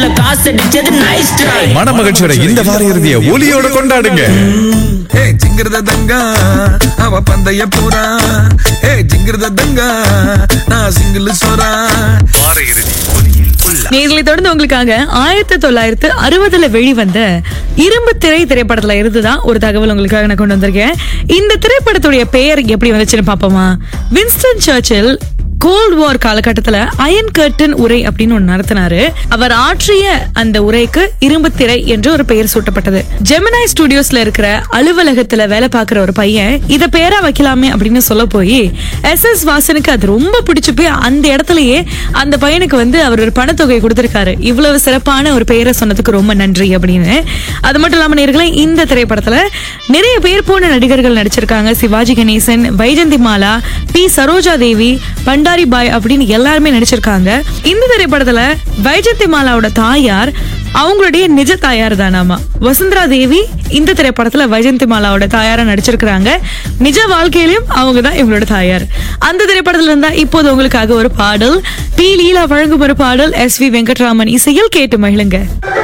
காசு அடிச்சது nice try மனமகிழ்ச்சியோட இந்த வார இறுதிய ஒலியோட கொண்டாடுங்க ஏ ஜிங்கிரத தங்கா அவ பந்தய போறா ஏ ஜிங்கிரத தங்கா நான் சிங்கிள் சோறா வார இறுதி ஒலியில் உள்ள நேர்களை தொடர்ந்து உங்களுக்காக ஆயிரத்தி தொள்ளாயிரத்து அறுபதுல வெளிவந்த இரும்பு திரை திரைப்படத்துல இருந்துதான் ஒரு தகவல் உங்களுக்காக நான் கொண்டு வந்திருக்கேன் இந்த திரைப்படத்துடைய பெயர் எப்படி வந்துச்சுன்னு பாப்போமா வின்ஸ்டன் சர்ச்சில் கோல்ட் வார் காலகட்டத்துல அயன் கர்டன் உரை அப்படின்னு ஒண்ணு நடத்தினாரு அவர் ஆற்றிய அந்த உரைக்கு இரும்பு திரை என்று ஒரு பெயர் சூட்டப்பட்டது ஜெமினாய் ஸ்டுடியோஸ்ல இருக்கிற அலுவலகத்துல வேலை பார்க்கிற ஒரு பையன் இத பேரா வைக்கலாமே அப்படின்னு சொல்ல போய் எஸ் எஸ் வாசனுக்கு அது ரொம்ப பிடிச்சு போய் அந்த இடத்துலயே அந்த பையனுக்கு வந்து அவர் ஒரு பணத்தொகை கொடுத்திருக்காரு இவ்வளவு சிறப்பான ஒரு பெயரை சொன்னதுக்கு ரொம்ப நன்றி அப்படின்னு அது மட்டும் இல்லாம நேர்களே இந்த திரைப்படத்துல நிறைய பேர் போன நடிகர்கள் நடிச்சிருக்காங்க சிவாஜி கணேசன் வைஜந்தி மாலா பி சரோஜா தேவி பண்டாரி பாய் அப்படின்னு எல்லாருமே நடிச்சிருக்காங்க இந்த திரைப்படத்துல வைஜந்தி மாலாவோட தாயார் அவங்களுடைய நிஜ தாயார் தானாமா வசுந்தரா தேவி இந்த திரைப்படத்துல வைஜந்தி மாலாவோட தாயாரா நடிச்சிருக்காங்க நிஜ வாழ்க்கையிலும் அவங்க தான் இவங்களோட தாயார் அந்த திரைப்படத்துல இருந்தா இப்போது உங்களுக்காக ஒரு பாடல் பி லீலா வழங்கும் ஒரு பாடல் எஸ் வி வெங்கட்ராமன் இசையில் கேட்டு மகிழுங்க